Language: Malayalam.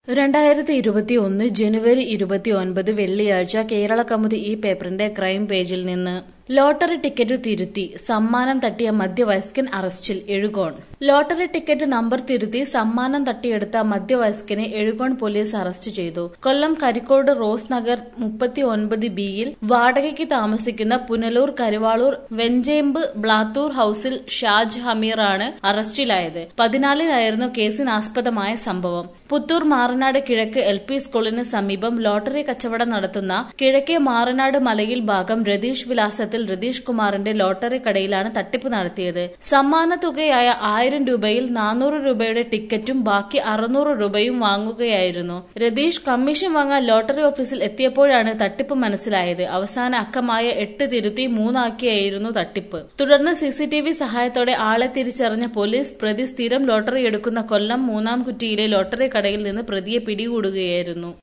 രണ്ടായിരത്തി ഇരുപത്തി ഒന്ന് ജനുവരി ഇരുപത്തി ഒൻപത് വെള്ളിയാഴ്ച കേരള കൗമുദി ഈ പേപ്പറിന്റെ ക്രൈം പേജിൽ നിന്ന് ലോട്ടറി ടിക്കറ്റ് തിരുത്തി സമ്മാനം തട്ടിയ മധ്യവയസ്കൻ അറസ്റ്റിൽ എഴുകോൺ ലോട്ടറി ടിക്കറ്റ് നമ്പർ തിരുത്തി സമ്മാനം തട്ടിയെടുത്ത മധ്യവയസ്കനെ എഴുകോൺ പോലീസ് അറസ്റ്റ് ചെയ്തു കൊല്ലം കരിക്കോട് റോസ് നഗർ മുപ്പത്തി ഒൻപത് ബിയിൽ വാടകയ്ക്ക് താമസിക്കുന്ന പുനലൂർ കരുവാളൂർ വെഞ്ചേമ്പ് ബ്ലാത്തൂർ ഹൌസിൽ ഷാജ് ഹമീറാണ് അറസ്റ്റിലായത് പതിനാലിനായിരുന്നു കേസിനാസ്പദമായ സംഭവം പുത്തൂർ മാറനാട് കിഴക്ക് എൽ പി സ്കൂളിന് സമീപം ലോട്ടറി കച്ചവടം നടത്തുന്ന കിഴക്കേ മാറനാട് മലയിൽ ഭാഗം രതീഷ് വിലാസത്തിൽ രതീഷ് കുമാറിന്റെ ലോട്ടറി കടയിലാണ് തട്ടിപ്പ് നടത്തിയത് സമ്മാന തുകയായ ആയിരം രൂപയിൽ നാനൂറ് രൂപയുടെ ടിക്കറ്റും ബാക്കി അറുന്നൂറ് രൂപയും വാങ്ങുകയായിരുന്നു രതീഷ് കമ്മീഷൻ വാങ്ങാൻ ലോട്ടറി ഓഫീസിൽ എത്തിയപ്പോഴാണ് തട്ടിപ്പ് മനസ്സിലായത് അവസാന അക്കമായ എട്ട് തിരുത്തി മൂന്നാക്കിയായിരുന്നു തട്ടിപ്പ് തുടർന്ന് സിസിടിവി സഹായത്തോടെ ആളെ തിരിച്ചറിഞ്ഞ പോലീസ് പ്രതി സ്ഥിരം ലോട്ടറി എടുക്കുന്ന കൊല്ലം മൂന്നാം കുറ്റിയിലെ ലോട്ടറി കടയിൽ നിന്ന് പ്രതിയെ പിടികൂടുകയായിരുന്നു